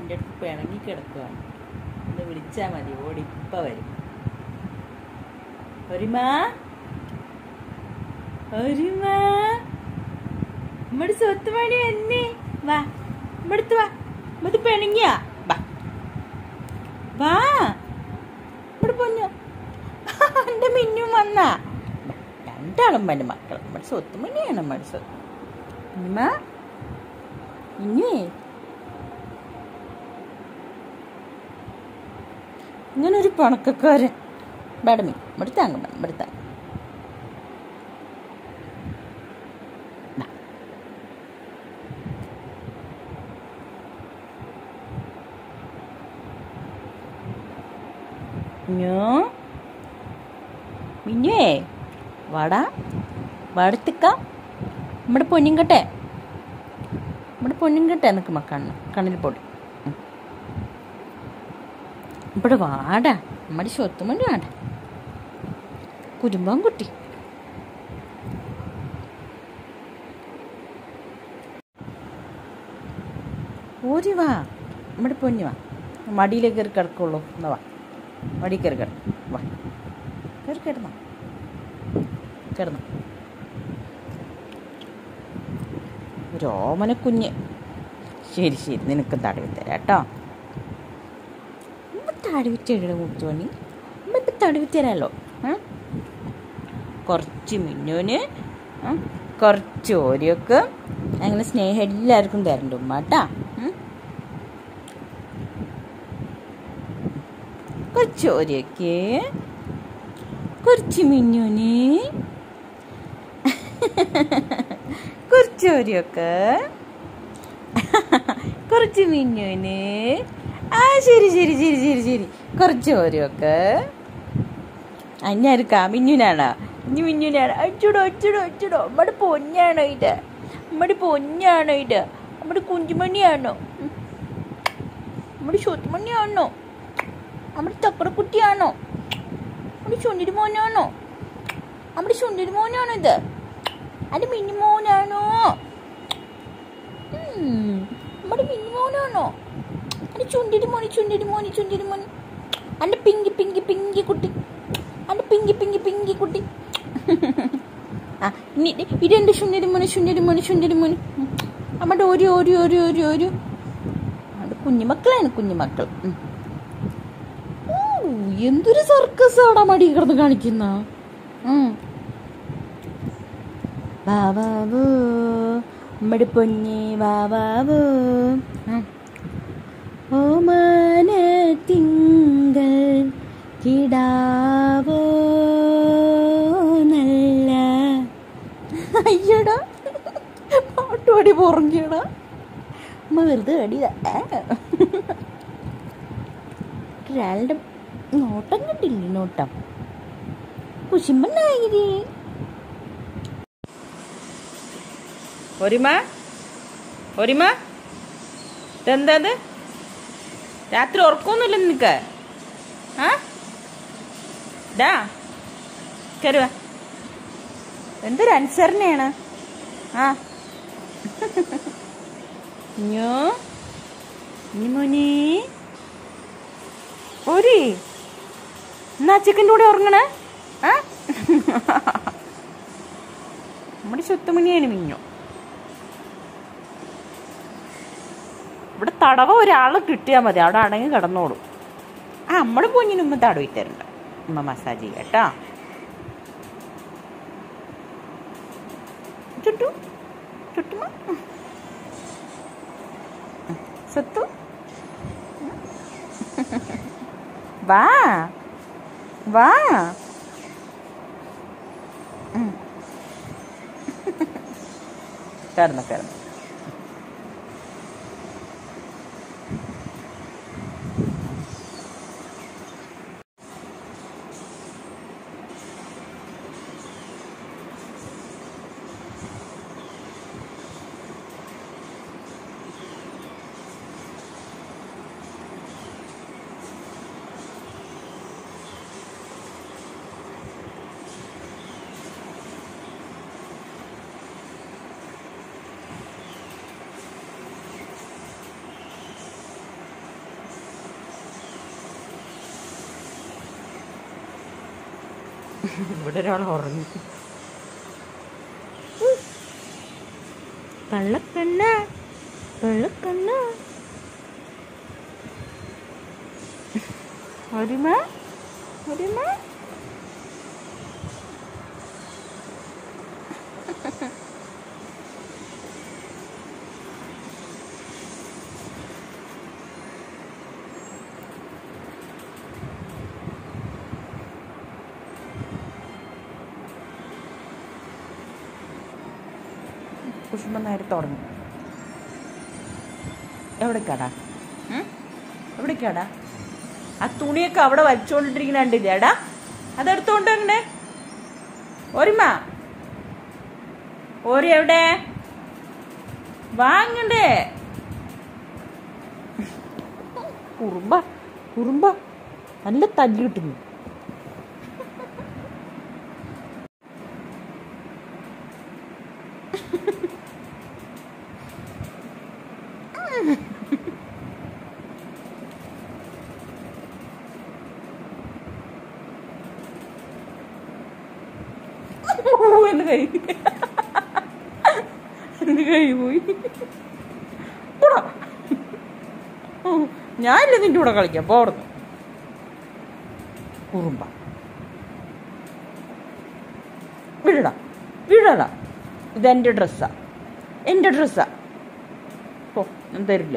എൻ്റെ അടുത്ത് പിണങ്ങി കിടക്കുകയാണ് ഒന്ന് വിളിച്ചാൽ മതി ഓടി ഇപ്പം വരും ഒരുമാ ഒരുമാ നമ്മുടെ സ്വത്ത് മണി എന്നേ വാ ഇവിടുത്ത് വാ ഇവിടുത്തെ പിണങ്ങിയ വാ വാ ഇവിടെ പൊന്നു എൻ്റെ മിന്നും വന്നാ വാ, രണ്ടാളും എൻ്റെ മക്കൾ നമ്മുടെ സ്വത്ത് മണിയാണ് നമ്മുടെ സ്വത്ത് ഉമ്മ ഇനി ഇങ്ങനെ ഒരു പണക്കക്കാരൻ ബടമി ഇവിടെ താങ്ക ഇവിടെ താങ്ക ഞോ മിന്നുവേ വാടാ വാടത്തിക്ക നമ്മുടെ പൊന്നിങ്കട്ടെ നമ്മുടെ പൊന്നിങ്കട്ടെ എനിക്ക് മക്കണ്ണ് കണ്ണിൽ പൊടി ഉം. ഇവിടെ വാടാ നമ്മുടെ സ്വത്തുമണി വാടാ കുരുമ്പം കുട്ടി ഓരി വാ നമ്മുടെ പൊന്നി വാ മടിയിലേക്ക് കയറി കിടക്കുള്ളൂ എന്നാ വാ മടി കയറി കിട വാ കയറി കിടന്നോ കിടന്നോ രോമന കുഞ്ഞ് ശരി ശരി നിനക്ക് തടവി തരാം കേട്ടോ ഇപ്പം തടവി തരാം കുത്തോണി ഇപ്പം തടവി തരാമല്ലോ ഏ? കുറച്ച് മിന്നൂന് ഏ? കുറച്ച് ഓരിയൊക്കെ അങ്ങനെ സ്നേഹം എല്ലാവർക്കും തരണ്ട ഉമ്മ കേട്ടാ ഉം? കുറച്ച് ഓരിയൊക്കെ കുറച്ച് മിന്നൂന് കുറച്ച് ഓരിയൊക്കെ കുറച്ച് മിന്നുവിന് ആ ശരി ശരി ശരി ശരി ശരി കുറച്ച് ഓരോക്കെ അഞ്ഞാർക്കാ മിന്നുനാണോ ഇനി മിന്നുനാണ് അച്ചടോ അച്ചടോ അച്ചടോ നമ്മുടെ പൊന്നാണോ ഇത് നമ്മുടെ പൊന്നാണോ ഇത് നമ്മുടെ കുഞ്ചുമണിയാണോ ഉം. നമ്മുടെ ശുദ്ധമണിയാണോ നമ്മുടെ തക്കറക്കുട്ടിയാണോ നമ്മുടെ ചുണ്ടിരി മോനാണോ നമ്മുടെ ചുണ്ടിരി മോനാണോ ഇത് അത് മിന്നു മോനാണോ ഉം. നമ്മുടെ മിന്നു മോനാണോ അത് ചുണ്ടിരി മോനി ചുണ്ടിരി മോനി ചുണ്ടിരി മോനി അന്റെ പിങ്കി പിങ്കി പിങ്കി കുട്ടി അന്റെ പിങ്കി പിങ്കി പിങ്കി കുട്ടി ആ ഇനി ദേ ഇതെന്റെ ചുണ്ടിരി മോനി ചുണ്ടിരി മോനി ചുണ്ടിരി മോനി ഉം. നമ്മുടെ ഒരു ഒരു ഒരു ഒരു ഒരു അത് കുഞ്ഞുമക്കളാണ് കുഞ്ഞുമക്കൾ ഉം. ഊ, എന്തൊരു സർക്കസ് ആടാ മടി കിടന്ന് കാണിക്കുന്ന ബാബാവൂ നമ്മുടെ പൊന്നി ബാബാവൂ ഓമാന തിങ്കൾ കിടാവോ നല്ല അയ്യടാ പാട്ടുപാടി പുറങ്ങിയടാ അമ്മ വെറുതെ അടിയതാ ഒരാളുടെ നോട്ടം കണ്ടില്ലേ നോട്ടം കുശിമ്പനായിരി ഒരിമ ഒരിമ ഇതെന്താ ഇത് രാത്രി ഉറക്കമൊന്നുമില്ല നിനക്ക് ആ ഡാ കരുവ എന്തൊരു അനുസരണയാണ് ആ ഞോ ഇനി മോനെ ഒരു എന്നാ ചിക്കൻ്റെ കൂടെ ഉറങ്ങണേ ആ നമ്മുടെ ചുത്തുമണിയാണ് മിഞ്ഞു ഇവിടെ തടവ ഒരാൾ കിട്ടിയാൽ മതി അവിടെ അടങ്ങി കിടന്നോളും ആ നമ്മുടെ കുഞ്ഞിന് ഉമ്മ തടവി തരണ്ട ഉമ്മ മസാജ് ചെയ്യാം കേട്ടോ ചുട്ടു ചുട്ടുമ സത്തു വാ വാ ഉം. കിടന്നു കിടന്നു ഇവിടെ ഒരാൾ ഉറങ്ങി പള്ളക്കണ്ണ പള്ളക്കണ്ണ ഒരുമ ഒരുമ കുശുമ്പ നേരത്തെ ഉറങ്ങി എവിടേക്കാടാ ഉം? എവിടേക്കാടാ ആ തുണിയൊക്കെ അവിടെ വച്ചോണ്ടിട്ടിരിക്കുന്ന കണ്ടില്ലേടാ അതെടുത്തോണ്ട് അങ്ങനെ ഒരുമ ഒരു എവിടെ വാങ്ങണ്ടേ കുറുമ്പ കുറുമ്പ നല്ല തല്ലി കിട്ടുന്നു എന്ന് കൈ എന്ന് കൈ പോയി പോടാ ഓ, ഞാനില്ല നിന്റെ കൂടെ കളിക്കാം പോടുന്നു കുറുമ്പ വീഴടാ വീഴടാ ഇതെന്റെ ഡ്രസ്സാ എന്റെ ഡ്രസ്സാ ഓ ഞാൻ തരില്ല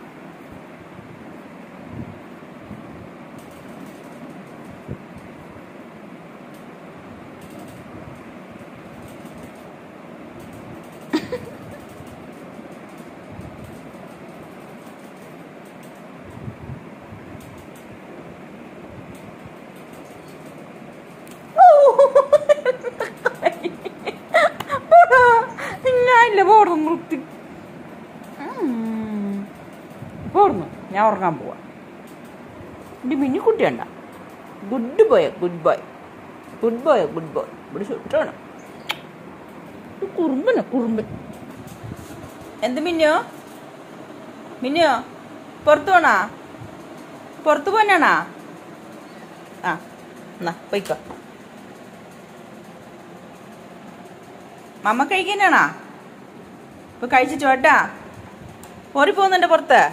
ഞാനില്ല പോടുന്നു നിർത്തി പോടുന്നു ഞാൻ ഉറങ്ങാൻ പോവാ എൻ്റെ മിന്നിക്കുട്ടി ഉണ്ട good boy good boy good boy good boy ഇവിടെ ചുറ്റാണ് കുറുമ്പന കുറുമ്പൻ എന്ത് മിന്നോ മിന്നോ പുറത്തു പോണാ പുറത്തു പോനാണാ ആ എന്നാ പോയിക്കോ മമ്മ കഴിക്കാനാണാ ഇപ്പൊ കഴിച്ചിട്ട് വേട്ടാ ഓടിപ്പോന്നുണ്ട് പുറത്ത്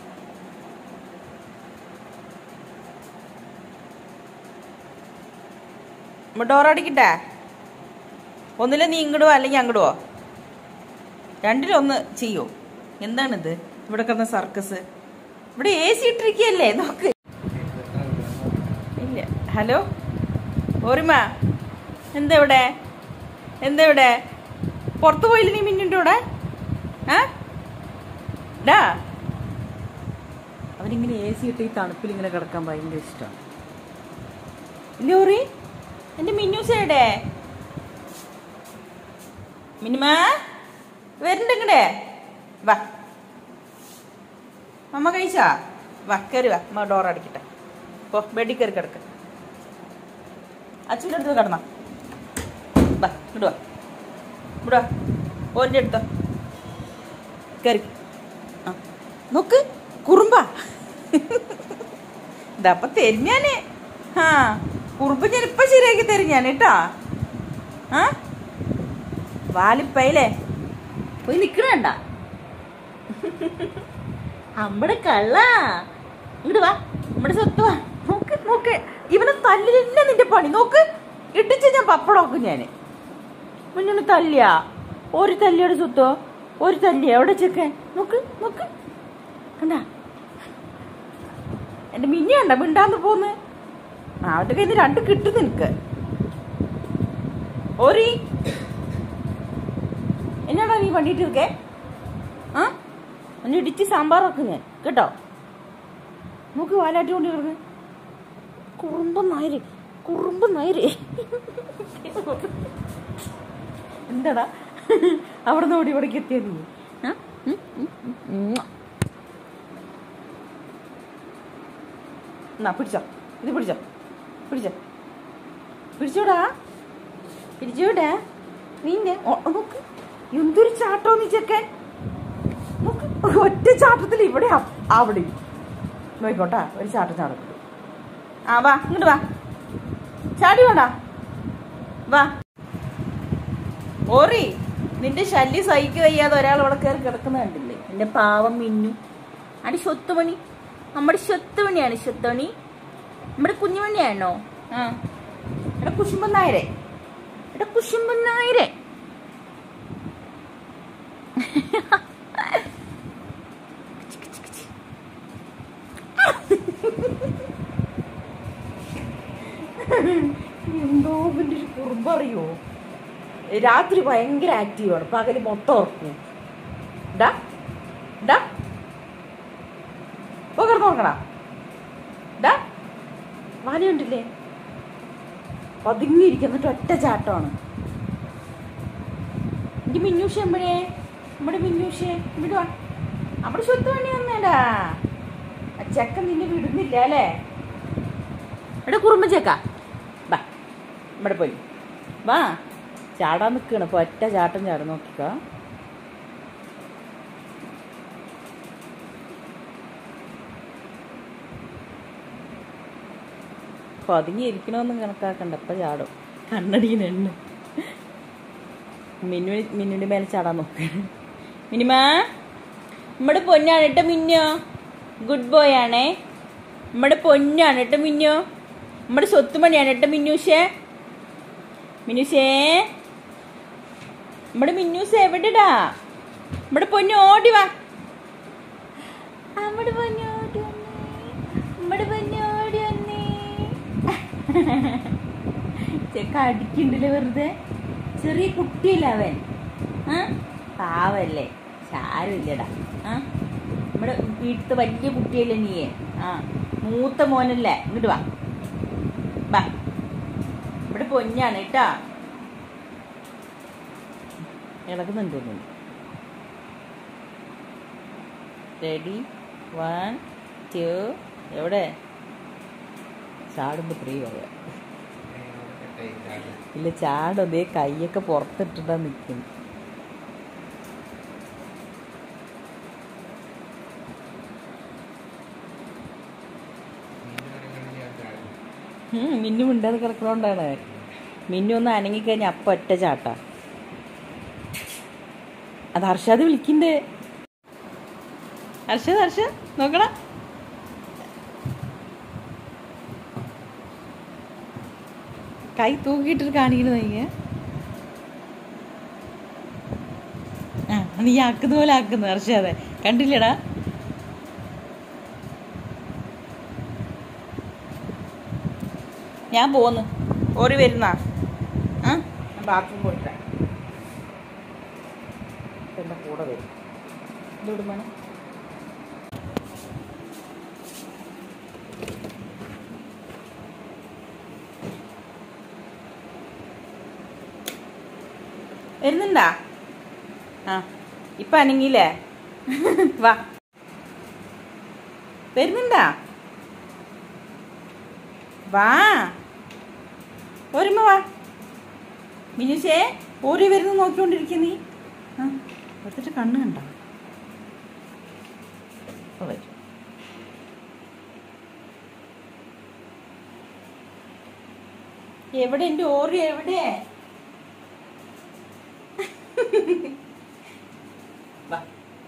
ഡോറടിക്കട്ടെ ഒന്നിലെ നീ ഇങ്ങോട്ടോ അല്ലെങ്കിൽ അങ്ങോട്ടോ രണ്ടിലൊന്ന് ചെയ്യോ എന്താണിത് ഇവിടെ കിടന്ന സർക്കസ് ഇവിടെ എ സി ഇട്ടിരിക്കല്ലേ നോക്ക് ഇല്ല ഹലോ ഓർമ്മ എന്താ ഇവിടെ എന്താ ഇവിടെ പുറത്തു പോയില്ല നീ മിന്നിൻ്റെ കൂടെ ആ ഡാ അവനിങ്ങനെ എ സി ഇട്ട് ഈ തണുപ്പിൽ ഇങ്ങനെ കിടക്കാൻ ഭയങ്കര ഇഷ്ടമാണ് ലോറി എൻ്റെ മിന്നൂസ് എവിടെ മിനിമ വരണ്ടിങ്ങടെ വാ അമ്മ കഴിച്ചാ വാ കയറി വാ അമ്മ ഡോർ അടിക്കട്ടെ പോ ബെഡിൽ കയറി കിടക്ക അച്ഛൻ്റെ അടുത്ത് കിടന്ന വാ ഇടുവാ ഇവിടുവാ ഓൻ്റെ അടുത്തോ കയറി ആ നോക്ക് കുറുമ്പ ഇതപ്പൊ തരും ഞാന് ആ കുറുമ്പ് ഞാൻ ഇപ്പൊ ശരിയാക്കി തരും ഞാൻ കേട്ടാ ആ വാലിപ്പയിലേ പോയി നിക്കണണ്ട അമ്പടെ കള്ള ഇങ്ങോട്ട് വാ നമ്മുടെ സ്വത്ത് വാ നോക്ക് നോക്ക് ഇവനെ തല്ലില്ല നിന്റെ പണി നോക്ക് ഇട്ടിച്ച് ഞാൻ പപ്പടമാക്കും ഞാന് മുന്നോട്ട് തല്ലിയാ ഒരു തല്ലിയുടെ സ്വത്തോ ഒരു തല്ലി എവിടെ ചെക്കൻ നോക്ക് നോക്ക് കണ്ടാ എന്റെ മിന്നി കണ്ട മിണ്ടാന്ന് പോന്ന് ആ അവന്റെ കയ്യിൽ നിന്ന് രണ്ട് കിട്ടും നിനക്ക് ഓരി എന്നാടാ നീ പണിയിട്ട് നിൽക്കേ ആ ഒന്ന് ഇടിച്ച് സാമ്പാറൊക്കെ ഞാൻ കേട്ടോ നോക്ക് വാലാട്ടി കൊണ്ട് കിടന്ന് കുറുമ്പ നായര് കുറുമ്പ നായര് എന്താടാ അവിടെ നിന്ന് ഓടി ഇവിടേക്ക് എത്തിയ നീ ആ? ഉം, ഉം, ഉം, ഉം. എന്നാ പിടിച്ചോ ഇത് പിടിച്ചോ പിടിച്ചോ പിടിച്ചോടാ പിടിച്ചോടാ നീന്റെ നോക്ക് എന്തൊരു ചാട്ടോ നീ ചെക്കൻ നോക്ക് ഒറ്റ ചാട്ടത്തിൽ ഇവിടെ അ- അവിടെ നോയിക്കോട്ടാ ഒരു ചാട്ടം ചാടക്കും ആ വാ ഇങ്ങോട്ട് വാ ചാടി വേണ്ടാ വാ ഓറി നിന്റെ ശല്യം സഹിക്കുക വയ്യാതെ ഒരാൾ അവിടെ കയറി കിടക്കുന്ന കണ്ടില്ലേ എന്റെ പാവം മിന്നു അടി സ്വത്തുമണി നമ്മുടെ സ്വത്തുമണിയാണ് സ്വത്തുമണി നമ്മുടെ കുഞ്ഞുമണിയാണോ ആ എടാ കുശുമ്പൻ നായരെ എടാ കുശുമ്പൻ നായരെ എന്തോ പിന്നെ ഒരു കുറുമ്പറിയോ രാത്രി ഭയങ്കര ആക്റ്റീവാണ് പകല് മൊത്തം ഉറക്കും ഡാ ഡാ പോകർന്ന് നോക്കണ ഡാ വാനയുണ്ടില്ലേ പതുങ്ങിയിരിക്കുന്നിട്ട് ഒറ്റ ചാട്ടമാണ് എന്റെ മിന്നൂഷ എമ്പഴേ നമ്മുടെ മിന്നൂഷേ വിടുവാ നമ്മുടെ സ്വത്ത് വേണ്ടി വന്നേടാ ആ ചെക്കൻ നിന്നെ വിടുന്നില്ല അല്ലേ എടാ കുറുമ്പ ചെക്ക വാ നമ്മുടെ പോയി വാ ചാടാൻ നിൽക്കണം ഇപ്പൊ ഒറ്റ ചാട്ടം ചാടും നോക്കിക്കോ പതുങ്ങിയിരിക്കണമെന്നും കണക്കാക്കണ്ട ഇപ്പൊ ചാടും കണ്ണടിക്കുന്നുണ്ട് മിന്നു മിന്നുവിന്റെ മേലെ ചാടാൻ നോക്ക് മിനിമാ നമ്മുടെ പൊന്നാണ് കേട്ടോ മിന്നോ ഗുഡ് ബോയ് ആണേ നമ്മുടെ പൊന്നാണ് കേട്ടോ മിന്നു നമ്മുടെ സ്വത്തുമണിയാണ് കേട്ടോ മിന്നൂഷേ മിന്നുഷേ നമ്മുടെ മിന്നൂസ് എവിടെടാ നമ്മുടെ പൊന്നു ഓടി വാ നമ്മുടെ പൊന്നു ഓടി വന്നേ നമ്മുടെ പൊന്നു ഓടി വന്നേ ചെക്ക അടിക്കണ്ടല്ലേ വെറുതെ ചെറിയ കുട്ടിയല്ല അവൻ ആ പാവല്ലേ സാരമില്ലടാ ആ നമ്മുടെ വീട്ടിലത്തെ വലിയ കുട്ടിയല്ലേ നീയെ ആ മൂത്ത മോനല്ലേ ഇങ്ങോട്ട് വാ വാ ഇവിടെ പൊന്നാണ് കേട്ടാ ഇളകുന്നുണ്ട് തോന്നുന്നു റെഡി വൺ ടു എവിടെ ചാടുമ്പോ ത്രീ പറയാം ഇല്ല ചാടും അതേ കൈയൊക്കെ പുറത്തിട്ടിട്ടാ നിൽക്കുന്നു ഉം, മിന്നു മിണ്ടാതെ കിടക്കണോണ്ടാണ് മിന്നു ഒന്ന് അനങ്ങിക്കഴിഞ്ഞാൽ അപ്പ ഒറ്റ ചാട്ടാ അത് ഹർഷാദ് വിളിക്കണ്ടേ ഹർഷദ് ഹർഷ നോക്കണ കൈ തൂക്കിയിട്ടിട്ട് കാണിക്കണത് നീ ആ നീ ആക്കുന്ന പോലെ ആക്കുന്നു ഹർഷാദെ കണ്ടില്ലടാ ഞാൻ പോന്നു ഓടി വരുന്ന ആ ബാത്റൂം പോയിട്ടാ എൻ്റെ കൂടെ വരും ഇതോടും വേണം വരുന്നുണ്ടാ ആ ഇപ്പൊ അനങ്ങിയില്ലേ വാ വരുന്നുണ്ടാ വാ ഒരുമ വാ മിനുസേ ഓടി വരുന്ന നോക്കിക്കൊണ്ടിരിക്കുക നീ ആ എടുത്തിട്ട് കണ്ണ് കണ്ട വരും എവിടെ എൻ്റെ ഓറി എവിടെ വാ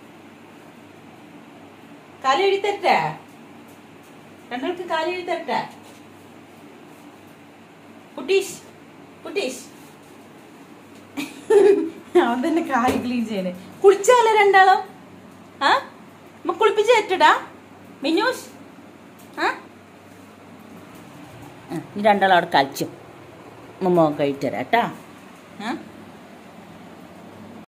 കാലി എഴുത്തരട്ടെ രണ്ടാൾക്ക് കാലി എഴുത്തരട്ടെ കുട്ടീഷ് കുട്ടീഷ് അവൻ തന്നെ കാല് ക്ലീൻ ചെയ്യണേ കുളിച്ചാലേ രണ്ടാളും ആ നമ്മ കുളിപ്പിച്ച് ഏറ്റടാ മിന്നൂസ് ആ ആ, ഈ രണ്ടാളും അവിടെ കളിച്ചു മമ്മ കഴിച്ചു തരാം കേട്ടാ ആ